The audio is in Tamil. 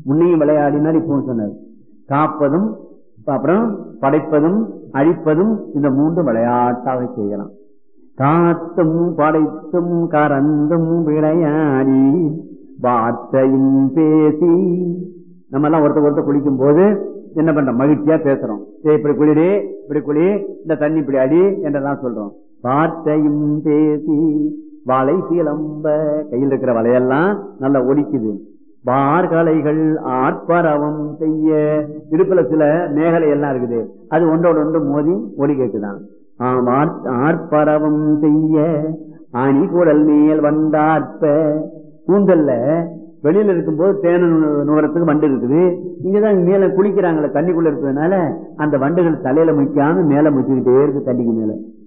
முன்னையும் விளையாடினார் இப்பவும் சொன்னார் காப்பதும் அப்புறம் படைப்பதும் அழிப்பதும் இந்த மூன்று விளையாட்டாக செய்யலாம் காத்தும் படைத்தும் கறந்தும் விளையாடி வார்த்தையும் பேசி நம்ம எல்லாம் ஒருத்தர் ஒருத்தர் குளிக்கும் போது என்ன பண்றோம் மகிழ்ச்சியா பேசுறோம் ஏய் இப்படி குளிரே இப்படி குளி இந்த தண்ணி இப்படி அடி என்றெல்லாம் சொல்றோம் வார்த்தையும் பேசி வலை சிலம்ப கையில் இருக்கிற வலையெல்லாம் நல்லா ஒலிக்குது வார்கலைகள் ஆட்பரவம் செய்ய இடுப்புல சில மேகலை எல்லாம் இருக்குது அது ஒன்றோடு ஒன்று மோதி ஒலி கேட்குதான் ஆம், ஆட்- ஆட்பரவம் செய்ய அணிகுடல் மேல் வந்தாற்ப கூந்தல்ல வெளியில இருக்கும்போது தேன நுகரத்துக்கு வண்டு இருக்குது இங்கதான் மேல குளிக்கிறாங்களே தண்ணிக்குள்ள இருக்கிறதுனால அந்த வண்டுகள் தலையில முக்காம மேல முச்சுக்கிட்டே இருக்கு தண்ணிக்கு மேல